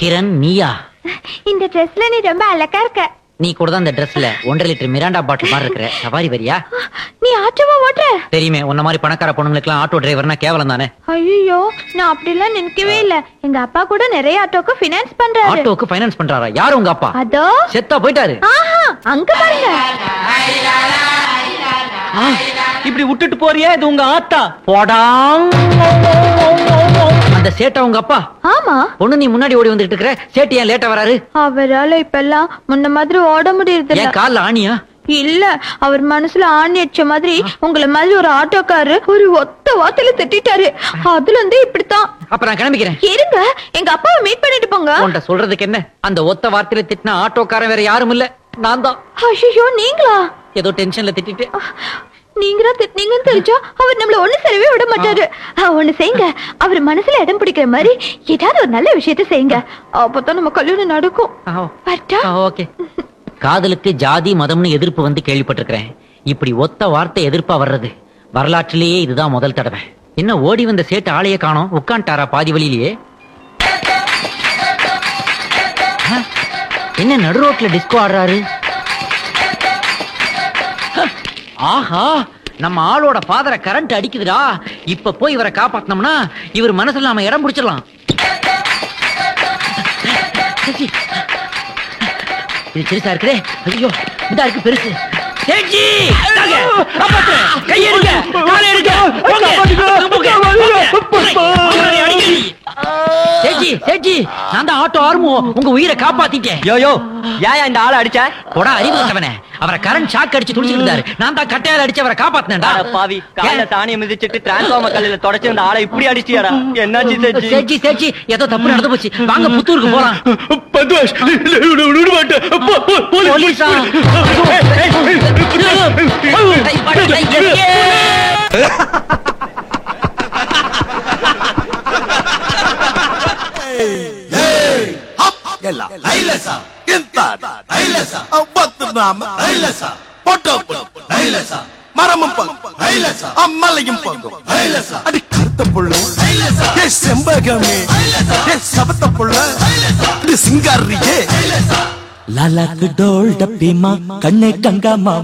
கிரண் நீயா இந்த ட்ரெஸ்ல நீ ரொம்ப அழகா இருக்க நீ கூட தான் இந்த ட்ரெஸ்ல ஒன்றரை லிட்டர் மிராண்டா பாட்டில் மாதிரி இருக்கிற சவாரி வரியா நீ ஆட்டோவா ஓட்டுற தெரியுமே உன்ன மாதிரி பணக்கார பொண்ணுங்களுக்குலாம் ஆட்டோ டிரைவர்னா கேவலம் தானே ஐயோ நான் அப்படிலாம் நினைக்கவே இல்ல எங்க அப்பா கூட நிறைய ஆட்டோக்கு பினான்ஸ் பண்றாரு ஆட்டோக்கு ஃபைனான்ஸ் பண்றாரா யாரு உங்க அப்பா அதோ செத்தா போயிட்டாரு ஆஹா அங்க பாருங்க ஆ, இப்படி விட்டுட்டு போறியே இது உங்க ஆத்தா போடாங் அந்த சேட்டா உங்க அப்பா ஆமா பொண்ணு நீ முன்னாடி ஓடி வந்துட்டு இருக்கிற சேட்டு ஏன் லேட்டா வராரு அவரால இப்பெல்லாம் முன்ன மாதிரி ஓட முடியறது இல்ல ஏன் கால்ல ஆணியா இல்ல அவர் மனசுல ஆணி அடிச்ச மாதிரி உங்கள மாதிரி ஒரு ஆட்டோக்காரரு ஒரு ஒத்த வார்த்தையில திட்டிட்டாரு அதுல இருந்து இப்படித்தான் அப்ப நான் கிளம்பிக்கிறேன் இருங்க எங்க அப்பாவை மீட் பண்ணிட்டு போங்க உன்கிட்ட சொல்றதுக்கு என்ன அந்த ஒத்த வார்த்தையில திட்டின ஆட்டோக்காரன் வேற யாரும் இல்ல நான் தான் ஐயோ நீங்களா ஏதோ டென்ஷன்ல திட்டிட்டு நீங்க தான் திட்டினீங்கன்னு தெரிஞ்சா அவர் நம்மள ஒண்ணு செய்யவே விட மாட்டாரு ஆ, ஒண்ணு செய்யுங்க அவர் மனசுல இடம் பிடிக்கிற மாதிரி ஏதாவது ஒரு நல்ல விஷயத்த செய்யுங்க அப்பதான் நம்ம கல்யாணம் நடக்கும் ஆ, வரட்டா? ஆ, ஓகே காதலுக்கு ஜாதி மதம்னு எதிர்ப்பு வந்து கேள்விப்பட்டிருக்கிறேன் இப்படி ஒத்த வார்த்தை எதிர்ப்பா வர்றது வரலாற்றிலேயே இதுதான் முதல் தடவை என்ன ஓடி வந்த சேட்டு ஆளையே காணோம் உட்காந்துட்டாரா பாதி வழியிலேயே ஆ, என்ன நடு ரோட்ல டிஸ்கோ ஆடுறாரு ஹ, ஆஹா நம்ம ஆளோட ஃபாதரை கரண்ட் அடிக்குதுடா இப்ப போய் இவரை காப்பாத்தினோம்னா இவர் மனசுல நாம இடம் பிடிச்சிடலாம் சச்சி, இது பெருசா இருக்குதே ஐயோ இந்த இருக்கு பெருசு சேட்ஜி இந்தாங்க, காப்பாத்துறேன். கையை எடுங்க, காலை எடுங்க, போங்க, போங்க, போங்க, போங்க, அடிக்கடி. சேட்ஜி சேட்ஜி நான் தான் ஆட்டோ ஆர்மோ உங்க உயிரை காப்பாத்திட்டேன் யோ யோ ஏன் இந்த ஆளை அடிச்ச போடா அறிவு கட்டவனே அவரை கரண்ட் ஷாக் அடிச்சு துடிச்சிட்டு இருந்தாரு நான் தான் கட்டையால அடிச்சு அவரை காப்பாத்தினேன்டா அட பாவி காலைல தானிய மிதிச்சிட்டு டிரான்ஸ்ஃபார்மர் கல்லுல தொடச்சு இந்த ஆளை இப்படி அடிச்சியாடா என்னாச்சு செஞ்சு சேச்சி சேச்சி ஏதோ தப்பு நடந்து போச்சு வாங்க புத்தூருக்கு போலாம் பத்மாஷ் விட மாட்டேன் போ, போ, போலீஸ், போலீஸா? போலீஸ். டேய், படு, டேய், எஸ்கே! ಎಲ್ಲ ನೈಲಸ ಇಂತ ನೈಲಸ ಒಬ್ಬತ್ತು ನಾಮ ನೈಲಸ பொட்டோ நைலசா மரமும் பங்கும் நைலசா அம்மலையும் பங்கும் நைலசா அடி கருத்த புள்ள ஏ செம்பகமே ஏ சபத்த புள்ள அடி சிங்காரியே லாலாக்கு டோல் டப்பிமா கண்ணே கங்கம்மா